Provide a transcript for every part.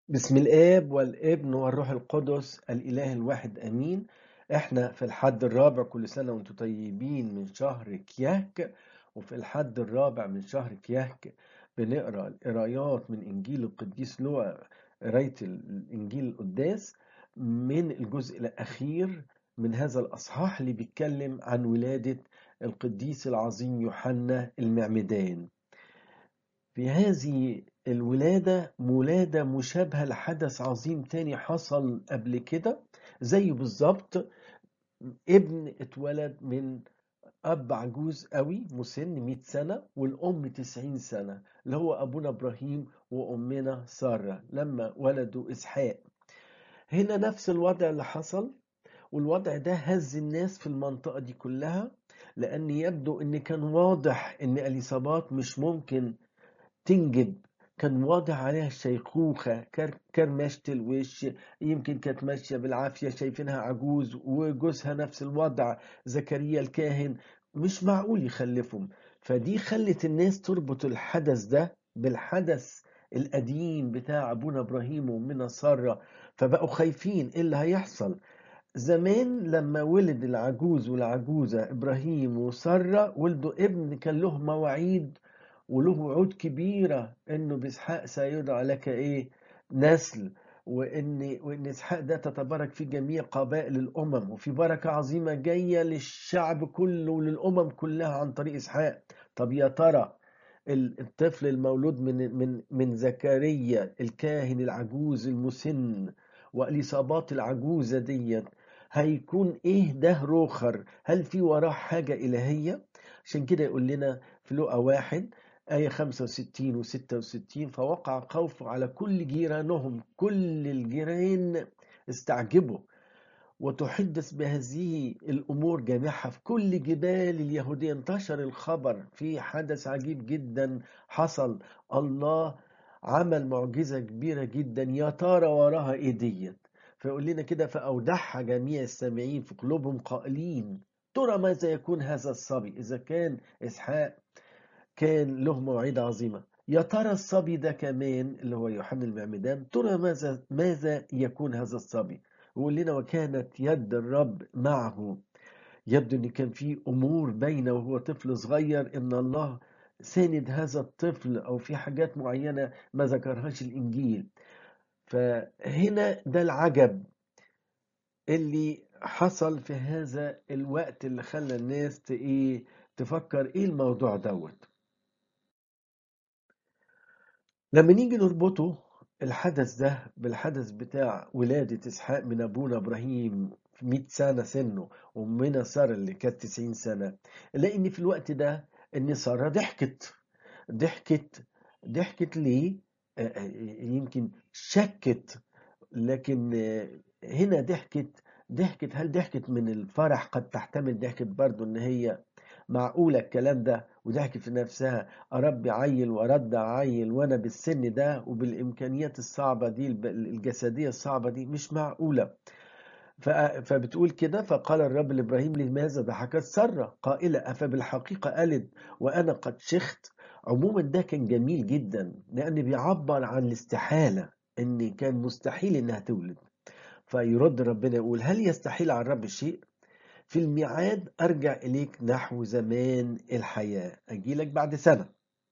بسم الآب والابن والروح القدس الإله الواحد آمين احنا في الحد الرابع كل سنة وانتم طيبين من شهر كيهك وفي الحد الرابع من شهر كيهك بنقرأ القرايات من إنجيل القديس لوقا قراية الإنجيل القداس من الجزء الأخير من هذا الأصحاح اللي بيتكلم عن ولادة القديس العظيم يوحنا المعمدان في هذه الولادة ولادة مشابهة لحدث عظيم تاني حصل قبل كده زي بالظبط ابن اتولد من أب عجوز قوي مسن 100 سنة والأم 90 سنة اللي هو أبونا إبراهيم وأمنا سارة لما ولدوا إسحاق هنا نفس الوضع اللي حصل والوضع ده هز الناس في المنطقة دي كلها لأن يبدو إن كان واضح إن أليصابات مش ممكن تنجب كان واضح عليها الشيخوخة كر- كرمشة الوش يمكن كانت ماشية بالعافية شايفينها عجوز وجوزها نفس الوضع زكريا الكاهن مش معقول يخلفهم فدي خلت الناس تربط الحدث ده بالحدث القديم بتاع أبونا إبراهيم وأمنا سارة فبقوا خايفين إيه اللي هيحصل زمان لما ولد العجوز والعجوزة إبراهيم وسارة ولدوا ابن كان له مواعيد وله وعود كبيرة إنه بإسحاق سيدعى لك إيه نسل وإن وإن إسحاق ده تتبارك فيه جميع قبائل الأمم وفي بركة عظيمة جاية للشعب كله وللأمم كلها عن طريق إسحاق طب يا ترى ال- الطفل المولود من من من زكريا الكاهن العجوز المسن واليصابات العجوزة ديت هيكون ايه ده روخر هل في وراه حاجة إلهية عشان كده يقول لنا في لقا واحد آية 65 و 66 فوقع خوف على كل جيرانهم كل الجيران استعجبوا وتحدث بهذه الأمور جامحة في كل جبال اليهودية انتشر الخبر في حدث عجيب جدا حصل الله عمل معجزة كبيرة جدا يا ترى وراها ايه ديت فيقول لنا كده فأودعها جميع السامعين في قلوبهم قائلين ترى ماذا يكون هذا الصبي إذا كان إسحاق كان له موعظة عظيمة يا ترى الصبي ده كمان اللي هو يوحنا المعمدان ترى ماذا ماذا يكون هذا الصبي يقول لنا وكانت يد الرب معه يبدو ان كان في امور باينه وهو طفل صغير ان الله ساند هذا الطفل او في حاجات معينه ما ذكرهاش الانجيل فهنا ده العجب اللي حصل في هذا الوقت اللي خلى الناس ت- ايه تفكر ايه الموضوع دوت لما نيجي نربطه الحدث ده بالحدث بتاع ولادة إسحاق من أبونا إبراهيم في 100 سنة سنه وأمنا سارة اللي كانت 90 سنة نلاقي إن في الوقت ده إن سارة ضحكت ضحكت ضحكت ليه؟ آه، آه، يمكن شكت لكن آه، هنا ضحكت ضحكت هل ضحكت من الفرح قد تحتمل ضحكت برضو إن هي معقولة الكلام ده وضحكت في نفسها أربي عيل وأرد عيل وأنا بالسن ده وبالإمكانيات الصعبة دي الب- الجسدية الصعبة دي مش معقولة ف- فبتقول كده فقال الرب لإبراهيم لماذا ضحكت سارة قائلة أفبالحقيقة قالت وأنا قد شخت عموما ده كان جميل جدا لأن بيعبر عن الاستحالة إن كان مستحيل إنها تولد فيرد ربنا يقول هل يستحيل على الرب شيء في الميعاد أرجع إليك نحو زمان الحياة أجيلك بعد سنة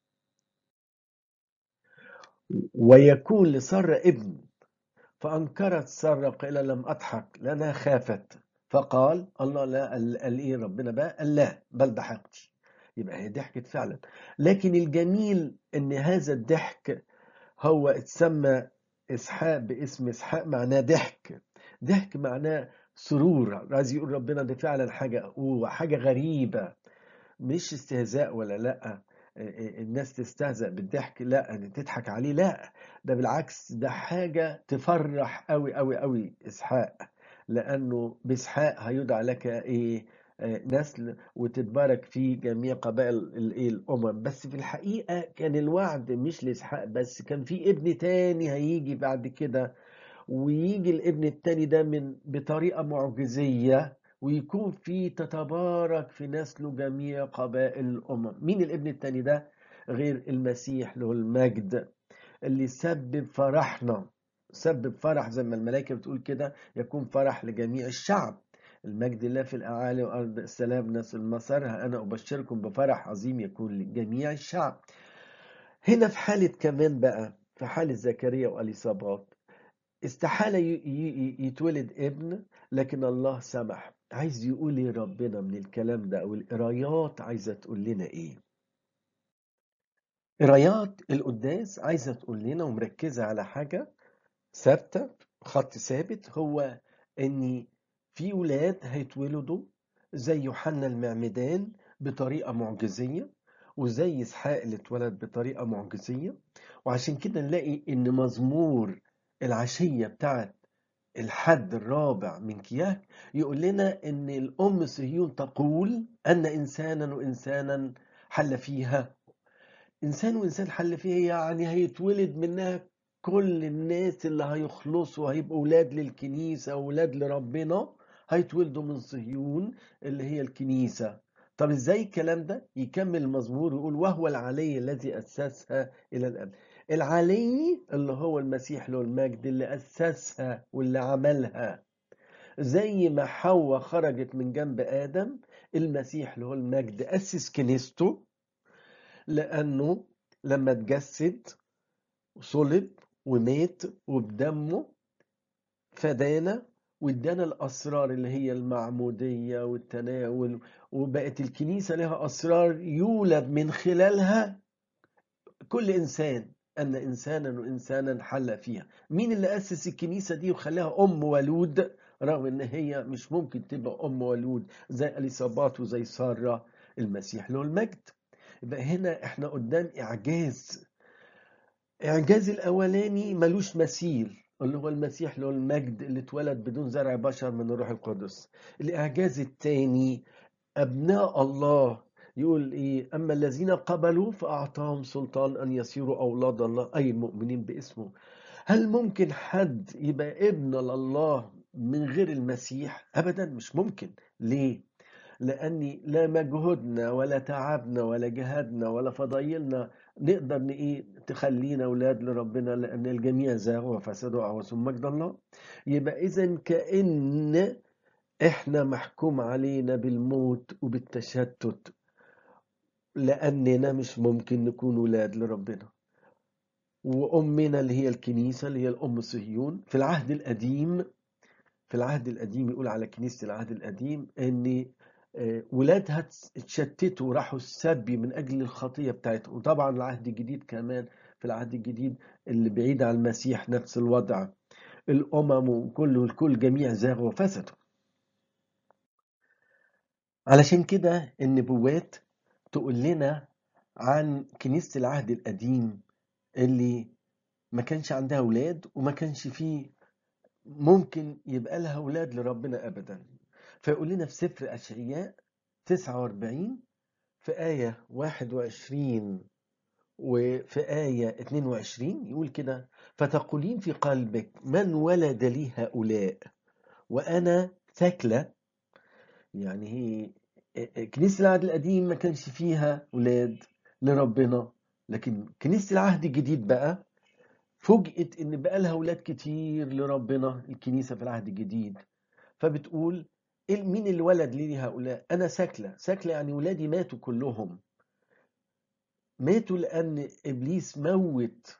ويكون لسارة ابن فأنكرت سارة قائلة لم أضحك لأنها خافت فقال الله لا قال قال إيه ربنا بقى قال لا بل ضحكت يبقى هي ضحكت فعلا لكن الجميل إن هذا الضحك هو اتسمى إسحاق باسم إسحاق معناه ضحك ضحك معناه سرور عايز يقول ربنا دي فعلا حاجة وحاجة غريبة مش استهزاء ولا لا الناس تستهزأ بالضحك لا ان تضحك عليه لا ده بالعكس ده حاجة تفرح قوي قوي قوي اسحاق لانه باسحاق هيدعى لك ايه آه، نسل وتتبارك فيه جميع قبائل الايه الامم بس في الحقيقة كان الوعد مش لاسحاق بس كان في ابن تاني هيجي بعد كده ويجي الابن التاني ده من بطريقة معجزية ويكون في تتبارك في نسله جميع قبائل الأمم مين الابن التاني ده غير المسيح له المجد اللي سبب فرحنا سبب فرح زي ما الملائكة بتقول كده يكون فرح لجميع الشعب المجد الله في الأعالي وأرض السلام ناس المسارها أنا أبشركم بفرح عظيم يكون لجميع الشعب هنا في حالة كمان بقى في حالة زكريا وأليصابات استحالة يتولد ابن لكن الله سمح عايز يقول ايه ربنا من الكلام ده او القرايات عايزة تقول لنا ايه قرايات القداس عايزة تقول لنا ومركزة على حاجة ثابتة خط ثابت هو ان في ولاد هيتولدوا زي يوحنا المعمدان بطريقة معجزية وزي اسحاق اللي اتولد بطريقة معجزية وعشان كده نلاقي ان مزمور العشية بتاعت الحد الرابع من كياك يقول لنا ان الام صهيون تقول ان انسانا وانسانا حل فيها انسان وانسان حل فيها يعني هيتولد منها كل الناس اللي هيخلصوا هيبقوا اولاد للكنيسه اولاد لربنا هيتولدوا من صهيون اللي هي الكنيسه طب ازاي الكلام ده يكمل المزمور ويقول وهو العلي الذي اسسها الى الابد العلي اللي هو المسيح له المجد اللي أسسها واللي عملها زي ما حواء خرجت من جنب آدم المسيح له المجد أسس كنيسته لأنه لما اتجسد صلب ومات وبدمه فدانا وادانا الأسرار اللي هي المعمودية والتناول وبقت الكنيسة لها أسرار يولد من خلالها كل إنسان أن إنسانا وإنسانا حل فيها مين اللي أسس الكنيسة دي وخلاها أم ولود رغم إن هي مش ممكن تبقى أم ولود زي أليصابات وزي سارة المسيح له المجد يبقى هنا إحنا قدام إعجاز إعجاز الأولاني ملوش مثيل اللي هو المسيح له المجد اللي اتولد بدون زرع بشر من الروح القدس الإعجاز الثاني أبناء الله يقول إيه أما الذين قبلوا فأعطاهم سلطان أن يصيروا أولاد الله أي المؤمنين باسمه هل ممكن حد يبقى ابن لله من غير المسيح أبدا مش ممكن ليه لأني لا مجهودنا ولا تعبنا ولا جهادنا ولا فضايلنا نقدر ايه تخلينا اولاد لربنا لان الجميع زاغوا وفسدوا وعوزهم مجد الله يبقى اذا كان احنا محكوم علينا بالموت وبالتشتت لأننا مش ممكن نكون ولاد لربنا وأمنا اللي هي الكنيسة اللي هي الأم صهيون في العهد القديم في العهد القديم يقول على كنيسة العهد القديم أن ولادها اتشتتوا وراحوا السبي من أجل الخطية بتاعتهم وطبعا العهد الجديد كمان في العهد الجديد اللي بعيد عن المسيح نفس الوضع الأمم وكل الكل جميع زاغوا وفسدوا علشان كده النبوات تقول لنا عن كنيسة العهد القديم اللي ما كانش عندها أولاد وما كانش فيه ممكن يبقى لها أولاد لربنا أبدا فيقول لنا في سفر أشعياء 49 في آية 21 وفي آية 22 يقول كده فتقولين في قلبك من ولد لي هؤلاء وأنا ثكلة يعني هي كنيسة العهد القديم ما كانش فيها ولاد لربنا لكن كنيسة العهد الجديد بقى فوجئت ان بقى لها ولاد كتير لربنا الكنيسة في العهد الجديد فبتقول مين اللي ولد لي هؤلاء انا ساكلة ساكلة يعني ولادي ماتوا كلهم ماتوا لان ابليس موت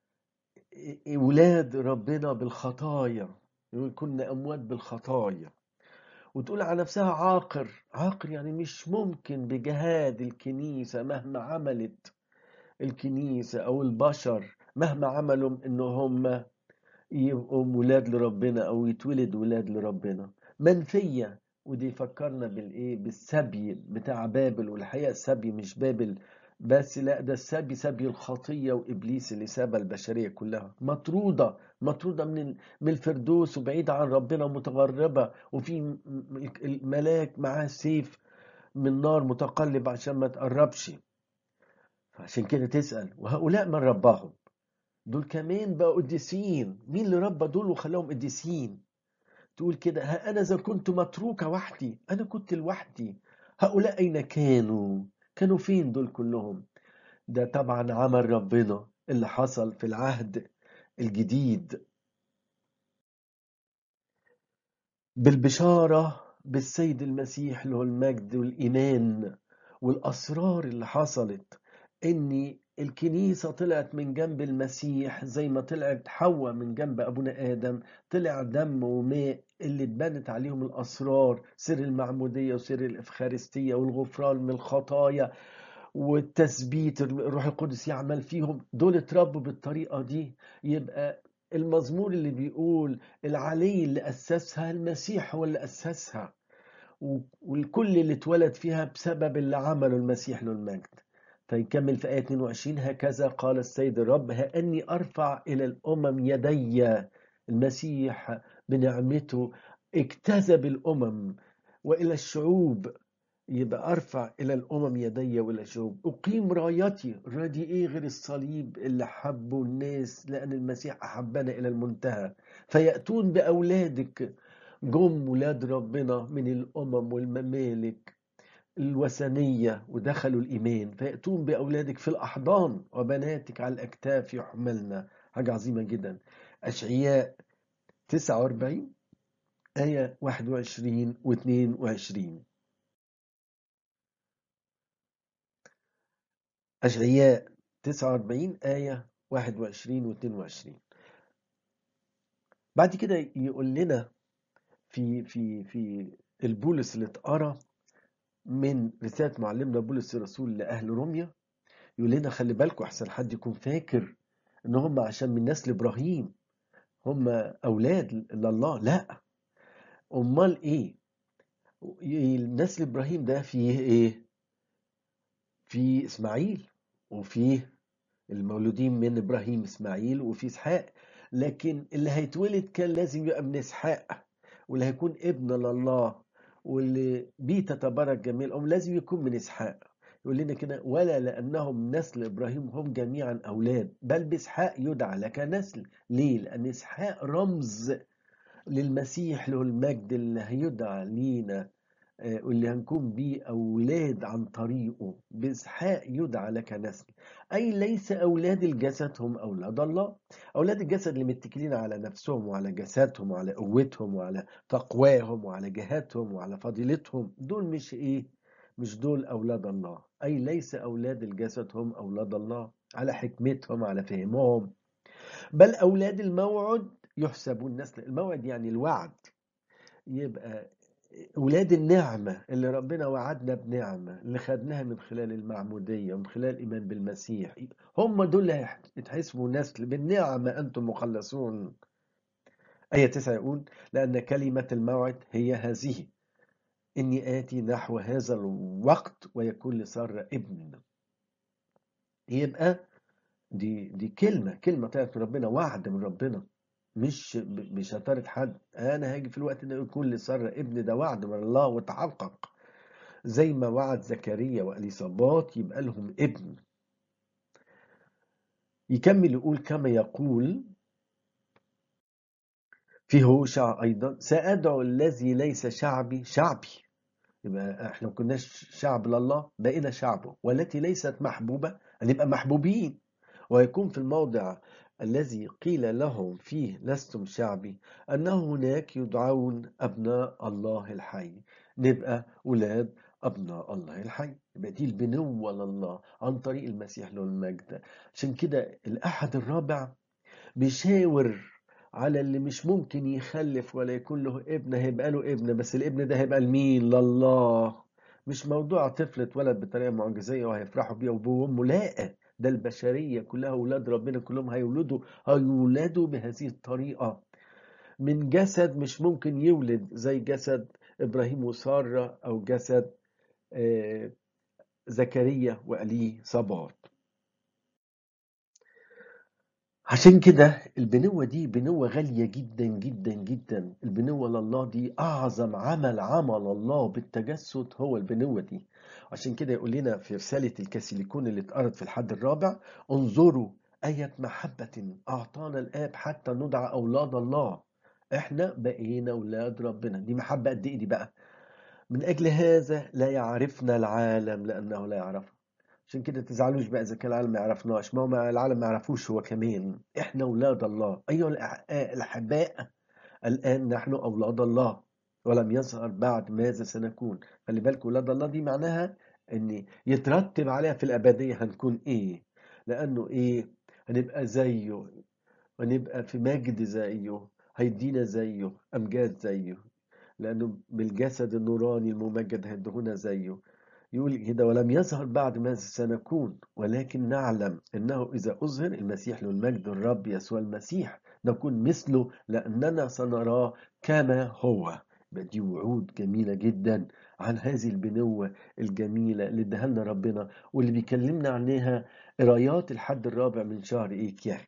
ولاد ربنا بالخطايا يقول كنا اموات بالخطايا وتقول على نفسها عاقر عاقر يعني مش ممكن بجهاد الكنيسة مهما عملت الكنيسة أو البشر مهما عملوا إن هم يبقوا ولاد لربنا أو يتولد ولاد لربنا منفية ودي فكرنا بالإيه بالسبي بتاع بابل والحقيقة السبي مش بابل بس لا ده السبي سبي الخطية وإبليس اللي ساب البشرية كلها مطرودة مطرودة من من الفردوس وبعيدة عن ربنا ومتغربة وفي الملاك معاه سيف من نار متقلب عشان ما تقربش فعشان كده تسأل وهؤلاء من رباهم دول كمان بقوا قديسين مين اللي ربى دول وخلاهم قديسين تقول كده ها أنا إذا كنت متروكة وحدي أنا كنت لوحدي هؤلاء أين كانوا كانوا فين دول كلهم ده طبعا عمل ربنا اللي حصل في العهد الجديد بالبشارة بالسيد المسيح له المجد والإيمان والأسرار اللي حصلت إن الكنيسة طلعت من جنب المسيح زي ما طلعت حواء من جنب أبونا آدم طلع دم وماء اللي اتبنت عليهم الأسرار سر المعمودية وسر الإفخارستية والغفران من الخطايا والتثبيت الروح القدس يعمل فيهم دول اتربوا بالطريقة دي يبقى المزمور اللي بيقول العلي اللي أسسها المسيح هو اللي أسسها والكل اللي اتولد فيها بسبب اللي عمله المسيح له المجد فيكمل في آية 22 هكذا قال السيد الرب ها أني أرفع إلى الأمم يدي المسيح بنعمته اجتذب الأمم وإلى الشعوب يبقى أرفع إلى الأمم يدي وإلى الشعوب أقيم رايتي رايتي إيه غير الصليب اللي حبه الناس لأن المسيح أحبنا إلى المنتهى فيأتون بأولادك جم ولاد ربنا من الأمم والممالك الوثنية ودخلوا الإيمان فيأتون بأولادك في الأحضان وبناتك على الأكتاف يحملنا حاجة عظيمة جدا أشعياء 49 آية 21 و 22 أشعياء 49 آية 21 و 22 بعد كده يقول لنا في في في البولس اللي اتقرا من رسالة معلمنا بولس الرسول لأهل روميا يقول لنا خلي بالكم أحسن حد يكون فاكر إن هم عشان من نسل إبراهيم هم أولاد لله لا أمال إيه نسل إبراهيم ده فيه إيه في إسماعيل وفيه المولودين من إبراهيم إسماعيل وفي إسحاق لكن اللي هيتولد كان لازم يبقى من إسحاق واللي هيكون ابن لله واللي بيه تتبارك جميع الأم لازم يكون من إسحاق يقول لنا كده ولا لأنهم نسل إبراهيم هم جميعا أولاد بل بإسحاق يدعى لك نسل ليه؟ لأن إسحاق رمز للمسيح له المجد اللي هيدعى لينا واللي هنكون بيه أولاد عن طريقه بإسحاق يدعى لك نسل أي ليس أولاد الجسد هم أولاد الله أولاد الجسد اللي متكلين على نفسهم وعلى جسدهم وعلى قوتهم وعلى تقواهم وعلى جهاتهم وعلى فضيلتهم دول مش إيه مش دول أولاد الله أي ليس أولاد الجسد هم أولاد الله على حكمتهم على فهمهم بل أولاد الموعد يحسبون نسل الموعد يعني الوعد يبقى ولاد النعمة اللي ربنا وعدنا بنعمة اللي خدناها من خلال المعمودية ومن خلال الإيمان بالمسيح هم دول اللي يتحسبوا نسل بالنعمة أنتم مخلصون آية 9 يقول لأن كلمة الموعد هي هذه إني آتي نحو هذا الوقت ويكون لسارة ابن يبقى دي دي كلمة كلمة طلعت من ربنا وعد من ربنا مش مش هترد حد انا هاجي في الوقت ده يكون لسارة ابن ده وعد من الله وتحقق زي ما وعد زكريا واليصابات يبقى لهم ابن يكمل يقول كما يقول في هوشع ايضا سادعو الذي ليس شعبي شعبي يبقى احنا ما كناش شعب لله بقينا شعبه والتي ليست محبوبه هنبقى محبوبين ويكون في الموضع الذي قيل لهم فيه لستم شعبي أنه هناك يدعون أبناء الله الحي نبقى أولاد أبناء الله الحي يبقى دي البنوة لله عن طريق المسيح له المجد عشان كده الأحد الرابع بيشاور على اللي مش ممكن يخلف ولا يكون له ابن هيبقى له ابن بس الابن ده هيبقى لمين لله مش موضوع طفل اتولد بطريقه معجزيه وهيفرحوا بيه ابوه وامه لا ده البشرية كلها أولاد ربنا كلهم هيولدوا هيولدوا بهذه الطريقة من جسد مش ممكن يولد زي جسد إبراهيم وسارة أو جسد زكريا وأليه صبات عشان كده البنوة دي بنوة غالية جدا جدا جدا البنوة لله دي أعظم عمل عمل الله بالتجسد هو البنوة دي عشان كده يقول لنا في رسالة الكاسيليكون اللي اتقرت في الحد الرابع انظروا أية محبة أعطانا الآب حتى ندعى أولاد الله إحنا بقينا أولاد ربنا دي محبة قد إيه دي بقى من أجل هذا لا يعرفنا العالم لأنه لا يعرفه عشان كده تزعلوش بقى إذا كان العالم ما يعرفناش ما هو العالم ما يعرفوش هو كمان إحنا أولاد الله أيها الأحباء الآن نحن أولاد الله ولم يظهر بعد ماذا سنكون خلي بالك ولاد الله دي معناها ان يترتب عليها في الابديه هنكون ايه لانه ايه هنبقى زيه ونبقى في مجد زيه هيدينا زيه امجاد زيه لانه بالجسد النوراني الممجد هيدهنا زيه يقول كده ولم يظهر بعد ماذا سنكون ولكن نعلم انه اذا اظهر المسيح له المجد الرب يسوع المسيح نكون مثله لاننا سنراه كما هو يبقى دي وعود جميلة جدا عن هذه البنوة الجميلة اللي اداها لنا ربنا واللي بيكلمنا عنها قرايات الحد الرابع من شهر ايه كياك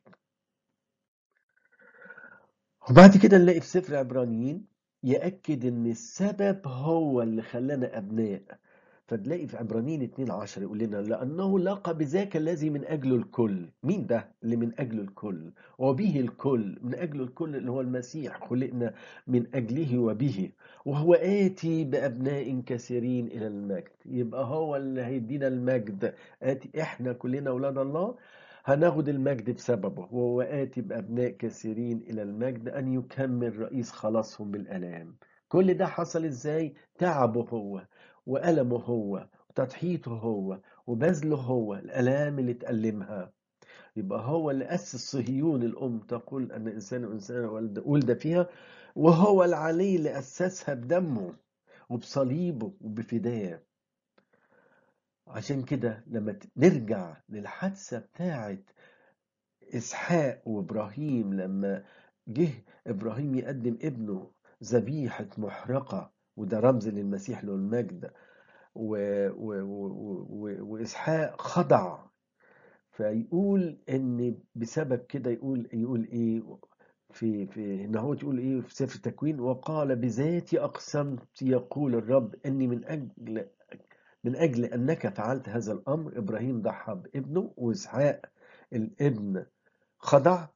وبعد كده نلاقي في سفر عبرانيين يأكد ان السبب هو اللي خلانا ابناء فتلاقي في عبرانيين 2 10 يقول لنا لأنه لقى بذاك الذي من أجله الكل مين ده اللي من أجله الكل وبه الكل من أجله الكل اللي هو المسيح خلقنا من أجله وبه وهو آتي بأبناء كثيرين إلى المجد يبقى هو اللي هيدينا المجد آتي إحنا كلنا أولاد الله هناخد المجد بسببه وهو آتي بأبناء كثيرين إلى المجد أن يكمل رئيس خلاصهم بالألام كل ده حصل إزاي تعبه هو وألمه هو وتضحيته هو وبذله هو الآلام اللي تألمها يبقى هو اللي أسس صهيون الأم تقول أن إنسان وإنسان ولد فيها وهو العلي اللي أسسها بدمه وبصليبه وبفداه عشان كده لما نرجع للحادثة بتاعت إسحاق وإبراهيم لما جه إبراهيم يقدم ابنه ذبيحة محرقة وده رمز للمسيح له المجد و... و... و... وإسحاق خضع فيقول إن بسبب كده يقول يقول إيه في في إن هو تقول إيه في سفر التكوين وقال بذاتي أقسمت يقول الرب إني من أجل من أجل أنك فعلت هذا الأمر إبراهيم ضحى بابنه وإسحاق الابن خضع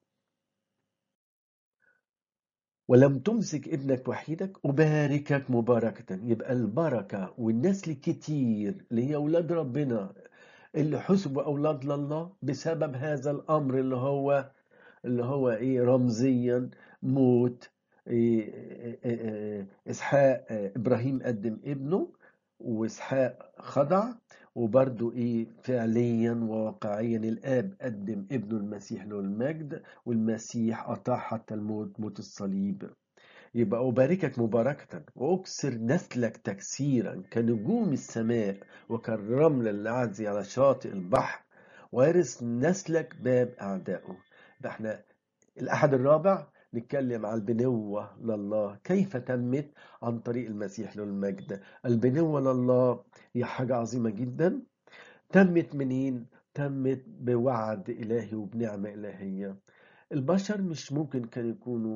ولم تمسك ابنك وحيدك أباركك مباركة يبقى البركة والنسل كتير اللي هي أولاد ربنا اللي حسبوا أولاد لله بسبب هذا الأمر اللي هو اللي هو إيه رمزيا موت إيه إيه إسحاق إبراهيم قدم ابنه وإسحاق خضع وبرضو إيه فعليا وواقعيا الآب قدم ابنه المسيح له المجد والمسيح أطاع حتى الموت موت الصليب يبقى أباركك مباركة وأكسر نسلك تكسيرا كنجوم السماء وكالرمل العازي على شاطئ البحر ويرث نسلك باب أعدائه ده احنا الأحد الرابع نتكلم على البنوة لله كيف تمت عن طريق المسيح له المجد البنوة لله هي حاجة عظيمة جدا تمت منين؟ تمت بوعد إلهي وبنعمة إلهية البشر مش ممكن كانوا يكونوا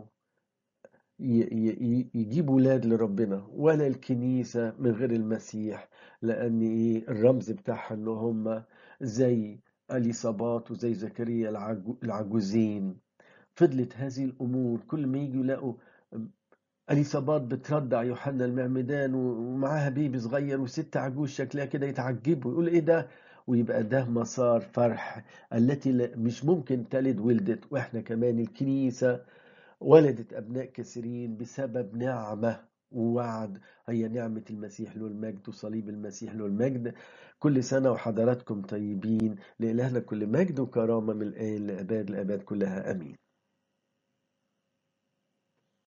يجيبوا ولاد لربنا ولا الكنيسة من غير المسيح لأن إيه الرمز بتاعها إن هم زي أليصابات وزي زكريا العجوزين فضلت هذه الأمور كل ما يجوا يلاقوا أليصابات بتردع يوحنا المعمدان ومعاها بيبي صغير وست عجوز شكلها كده يتعجبوا يقول إيه ده ويبقى ده مسار فرح التي مش ممكن تلد ولدت وإحنا كمان الكنيسة ولدت أبناء كثيرين بسبب نعمة ووعد هي نعمة المسيح له المجد وصليب المسيح له المجد كل سنة وحضراتكم طيبين لإلهنا كل مجد وكرامة من الآن لأباد الأباد كلها أمين